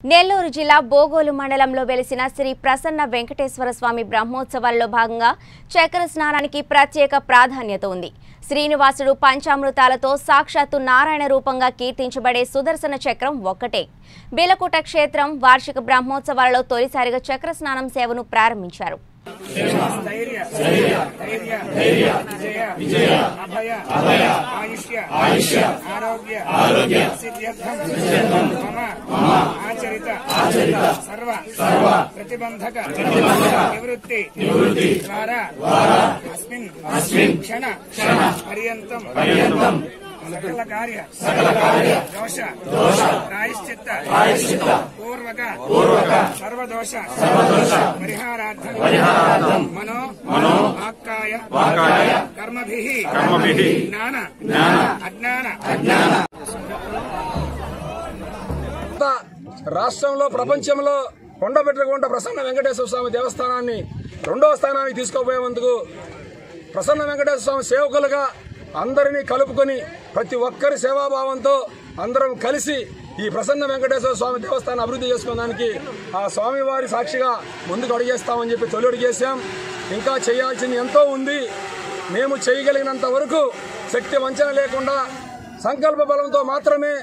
నెల్లూరు జిల్లా బోగోలు మండలంలో వెలిసిన శ్రీ ప్రసన్న వెంకటేశ్వర స్వామి బ్రహ్మోత్సవాల్లో భాగంగా చక్ర స్నానానికి ప్రత్యేక ప్రాధాన్యత ఉంది శ్రీనివాసుడు పంచామృతాలతో సాక్షాత్తు నారాయణ రూపంగా కీర్తించబడే సుదర్శన చక్రం ఒక్కటే బీలకుట క్షేత్రం వార్షిక బ్రహ్మోత్సవాలలో తొలిసారిగా చక్ర స్నానం సేవను ప్రారంభించారు ధైర్య ధైర్య ధైర్య విజయ విజయ అభయ అభయ ఆయుష్య ఆయుష్య ఆరోగ్య ఆరోగ్య సిద్ధ్యర్థం సిద్ధ్యర్థం మమ మమ ఆచరిత ఆచరిత సర్వ సర్వ ప్రతిబంధక ప్రతిబంధక నివృత్తి నివృత్తి ద్వారా ద్వారా అస్మిన్ అస్మిన్ క్షణ క్షణ పర్యంతం పర్యంతం సకల కార్య సకల కార్య దోష దోష ప్రాయశ్చిత్త ప్రాయశ్చిత్త పూర్వక పూర్వక సర్వదోష సర్వదోష పరిహారార్థం పరిహారార్థం మనో మనో వాక్కాయ వాక్కాయ కర్మభిః కర్మభిః జ్ఞాన జ్ఞాన అజ్ఞాన అజ్ఞాన రాష్ట్రంలో ప్రపంచంలో కొండబెట్టకుండా ప్రసన్న వెంకటేశ్వర స్వామి దేవస్థానాన్ని రెండవ స్థానానికి తీసుకుపోయేందుకు ప్రసన్న వెంకటేశ్వర స్వామి సేవకులుగా అందరినీ కలుపుకొని ప్రతి ఒక్కరి సేవాభావంతో అందరం కలిసి ఈ ప్రసన్న వెంకటేశ్వర స్వామి దేవస్థానం అభివృద్ధి చేసుకోవడానికి ఆ స్వామివారి సాక్షిగా ముందుకు అడిగేస్తామని చెప్పి తొలి అడిగేశాం ఇంకా చేయాల్సింది ఎంతో ఉంది మేము చేయగలిగినంత వరకు శక్తి వంచన లేకుండా సంకల్ప బలంతో మాత్రమే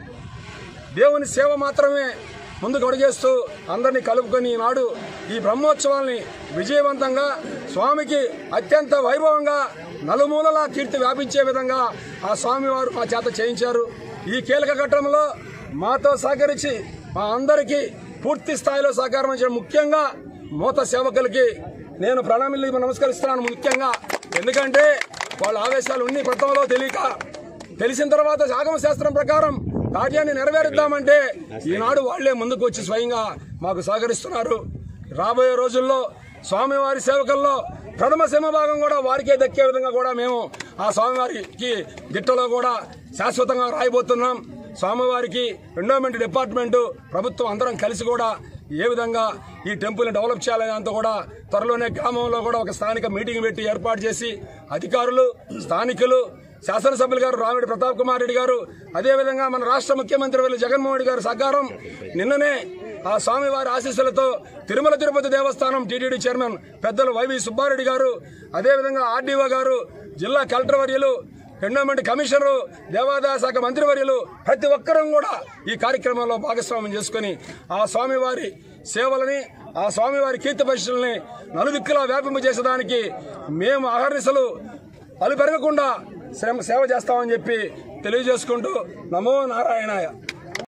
దేవుని సేవ మాత్రమే ముందుకు అడుగేస్తూ అందరినీ కలుపుకొని ఈనాడు ఈ బ్రహ్మోత్సవాల్ని విజయవంతంగా స్వామికి అత్యంత వైభవంగా నలుమూలలా కీర్తి వ్యాపించే విధంగా ఆ స్వామివారు మా చేత చేయించారు ఈ కీలక ఘట్టంలో మాతో సహకరించి మా అందరికీ పూర్తి స్థాయిలో సహకారం ఇచ్చిన ముఖ్యంగా మూత సేవకులకి నేను ప్రణాళిక నమస్కరిస్తున్నాను ముఖ్యంగా ఎందుకంటే వాళ్ళ ఆవేశాలు ఉన్ని ప్రతంలో తెలియక తెలిసిన తర్వాత ఆగమ శాస్త్రం ప్రకారం కార్యాన్ని నెరవేరుద్దామంటే ఈనాడు వాళ్లే ముందుకు వచ్చి స్వయంగా మాకు సహకరిస్తున్నారు రాబోయే రోజుల్లో స్వామివారి సేవకుల్లో ప్రథమ సింహభాగం కూడా వారికే దక్కే విధంగా కూడా మేము ఆ స్వామివారికి గిట్టలో కూడా శాశ్వతంగా రాయబోతున్నాం స్వామివారికి ఎండోమెంట్ డిపార్ట్మెంట్ ప్రభుత్వం అందరం కలిసి కూడా ఏ విధంగా ఈ టెంపుల్ని డెవలప్ చేయాలనే అంతా కూడా త్వరలోనే గ్రామంలో కూడా ఒక స్థానిక మీటింగ్ పెట్టి ఏర్పాటు చేసి అధికారులు స్థానికులు శాసనసభ్యులు గారు రామిడి ప్రతాప్ కుమార్ రెడ్డి గారు అదేవిధంగా మన రాష్ట్ర ముఖ్యమంత్రి వర్యులు జగన్మోహన్ రెడ్డి గారి సహకారం నిన్ననే ఆ స్వామివారి ఆశీస్సులతో తిరుమల తిరుపతి దేవస్థానం టీటీడీ చైర్మన్ పెద్దలు వైవి సుబ్బారెడ్డి గారు అదేవిధంగా ఆర్డీఓ గారు జిల్లా కలెక్టర్ వర్యులు ఎండోమెంట్ కమిషనరు దేవాదాయ శాఖ మంత్రివర్యులు ప్రతి ఒక్కరం కూడా ఈ కార్యక్రమంలో భాగస్వామ్యం చేసుకుని ఆ స్వామివారి సేవలని ఆ స్వామివారి కీర్తి పరిశీలనని నలుదిక్కులా వ్యాపింపజేసేదానికి మేము అహర్నిశలు అలు పెరగకుండా శ్రమ సేవ చేస్తామని చెప్పి తెలియజేసుకుంటూ నమో నారాయణాయ